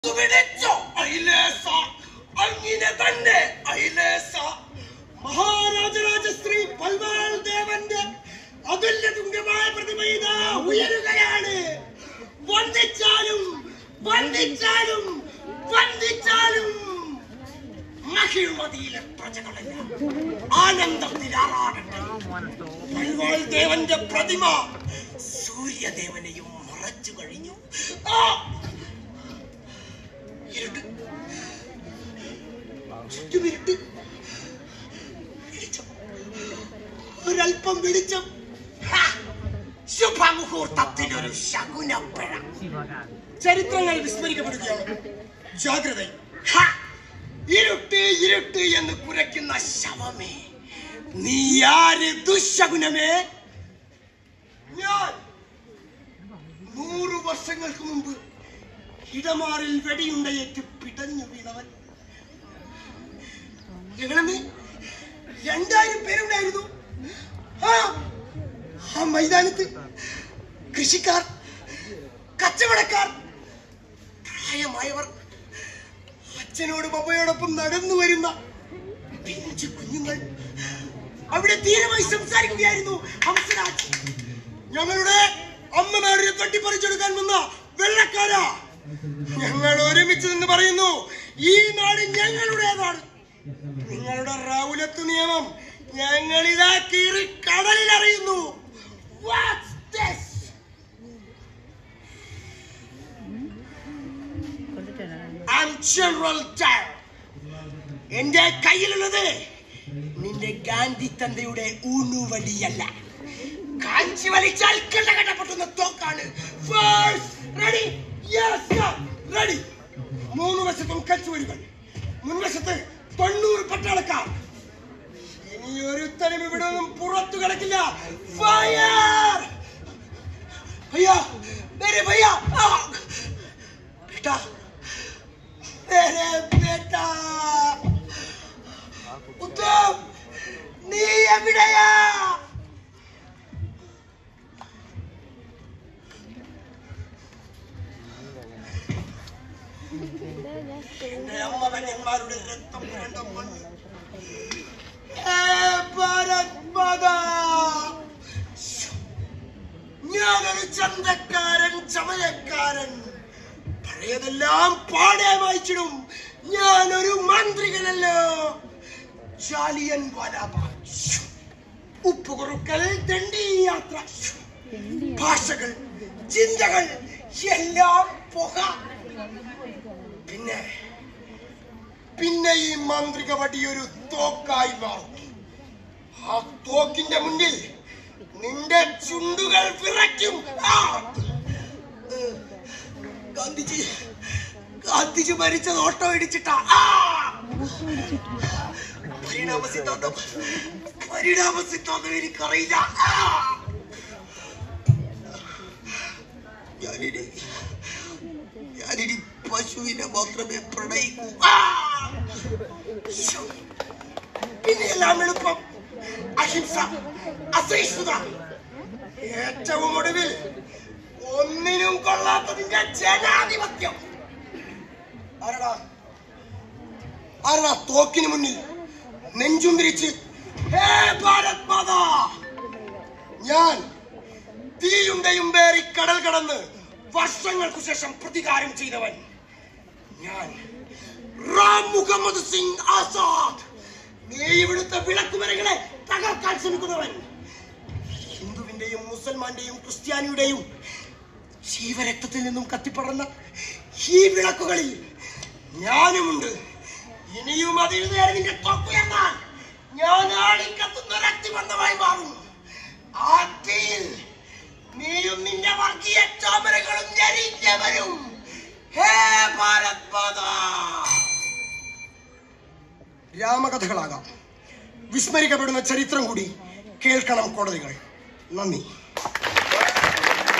വിളിച്ചോ അയിലേസ അങ്ങനെ തന്നെ അയിലേസ മഹാരാജരാജ ശ്രീ പൽവാൾ ദേവന്റെ അതുല്യതുംഗമായ പ്രതിമ ഇതാ ഉയരുകയാണ് വന്ദിച്ചാലും വന്ദിച്ചാലും വന്ദിച്ചാലും മഹിഴ്മതിയിലെ പ്രജകളെല്ലാം ആനന്ദത്തിൽ ആറാടട്ടെ പൽവാൾ ദേവന്റെ പ്രതിമ സൂര്യദേവനെയും മറച്ചു കഴിഞ്ഞു ആ ഇരുട്ട് ചുറ്റും ഇരുട്ട് വെളിച്ചം ഒരല്പം വെളിച്ചം ഹാ! ശുഭമുഹൂർത്തത്തിനൊരു ശകുനപ്പിഴ ചരിത്രങ്ങൾ വിസ്മരിക്കപ്പെടുകയാണ് ജാഗ്രത ഹാ! ഇരുട്ട് ഇരുട്ട് എന്ന് കുരയ്ക്കുന്ന ശവമേ നീ ആര് ദുശകുനമേ ഞാൻ നൂറു വർഷങ്ങൾക്ക് മുമ്പ് ഇടമാറിൽ വെടിയുണ്ടയേറ്റ് പിടഞ്ഞു വീണവൻ എങ്ങനെ രണ്ടായിരം പേരുണ്ടായിരുന്നു ആ ആ മൈതാനത്ത് കൃഷിക്കാർ കച്ചവടക്കാർ പ്രായമായവർ അച്ഛനോടും അമ്മയോടൊപ്പം നടന്നു വരുന്ന പിഞ്ചു കുഞ്ഞുങ്ങൾ അവിടെ ധീരമായി സംസാരിക്കുകയായിരുന്നു ഹംസരാജ് ഞങ്ങളുടെ അമ്മമാരെ തട്ടിപ്പറിച്ചെടുക്കാൻ വന്ന വെള്ളക്കാരാ ഞങ്ങൾ ഒരുമിച്ച് നിന്ന് പറയുന്നു ഈ നാട് ഞങ്ങളുടേതാണ് നിങ്ങളുടെ റൗലത്ത് നിയമം ഞങ്ങൾ ഇതാ കീറി കടലിൽ അറിയുന്നു What's this? I'm General Dyer. എന്റെ കയ്യിലുള്ളത് നിന്റെ ഗാന്ധി തന്തയുടെ ഊണുവടിയല്ല കാഞ്ചി വലിച്ചാൽ കണ്ടകട്ടപ്പെട്ടുന്ന തോക്കാണ് റെഡി റെഡി മൂന്ന് വശത്തും കച്ചുവരികൾ മുൻവശത്ത് തൊണ്ണൂറ് പട്ടാളക്കാർ ഇനി ഒരുത്തനും ഇവിടെ ഒന്നും പുറത്തു കിടക്കില്ല ഫയർ ഭയ്യാ മേരെ ഭയ്യാ ആ! ബേട്ടാ മേരെ ബേട്ടാ ഉത്തം നീ എവിടെയാ എന്റെ അമ്മവന്മാരുടെ രക്തം പുരണ്ട മണ്ണ് ഏ ഭാരത് മാതാ ഞാനൊരു ചന്തക്കാരൻ ചമയക്കാരൻ പഴയതെല്ലാം പാടെ വായിച്ചിടും ഞാനൊരു മാന്ത്രികനല്ലോ ജാലിയൻ വാലാബാഗ് ഉപ്പുകുറുക്കൽ ദണ്ഡി യാത്ര ഭാഷകൾ ചിന്തകൾ എല്ലാം പുക പിന്നെ പിന്നെ ഈ മാന്ത്രിക വടി ഒരു തോക്കായി മാറും ആ തോക്കിന്റെ മുന്നിൽ നിന്റെ ചുണ്ടുകൾ വിറയ്ക്കും ആ! ഏ, ഗാന്ധിജി ഗാന്ധിജി മരിച്ചത് ഓട്ടോ ഇടിച്ചിട്ടാ ആ! പരിണാമ സിദ്ധാന്തം പരിണാമ സിദ്ധാന്തം എനിക്കറിയില്ല ആ! ഞാനിനി ഞാനിനി പശുവിനെ മാത്രമേ പ്രണയിക്കൂ ആ! ശ്ശോ. പിന്നെ എല്ലാം എളുപ്പം അഹിംസ അസഹിഷ്ണുത ഏറ്റവും ഒടുവിൽ ഒന്നിനും കൊള്ളാത്തതിന്റെ ജനാധിപത്യം ആരടാ ആരടാ തോക്കിന് മുന്നിൽ നെഞ്ചും വിരിച്ച് ഹേ ഭാരത് മാതാ ഞാൻ തീയുണ്ടയും പേറി കടൽ കടന്ന് വർഷങ്ങൾക്കു ശേഷം പ്രതികാരം ചെയ്തവൻ ഞാൻ റാം മുഹമ്മദ് സിംഗ് ആസാദ് നീ ഇവിടുത്തെ വിളക്കുമരങ്ങളെ തകർക്കാൻ ശ്രമിക്കുന്നവൻ ഹിന്ദുവിന്റെയും മുസൽമാന്റെയും ക്രിസ്ത്യാനിയുടെയും ജീവരക്തത്തിൽ നിന്നും കത്തിപ്പടർന്ന ഈ വിളക്കുകളിൽ ഞാനുമുണ്ട് ഇനിയും അതിൽ നേരെ നിന്റെ തൊക്കുയെന്നാൽ ഞാൻ ആളിക്കത്തുന്ന രക്തിബന്ധമായി മാറും ആ തീയിൽ നീയും നിന്റെ വർഗീയ ചാമരകളും ഞെരിഞ്ഞവരും ഹേ ഭാരത് മാതാ രാമകഥകളാകാം വിസ്മരിക്കപ്പെടുന്ന ചരിത്രം കൂടി കേൾക്കണം കോടതികൾ നന്ദി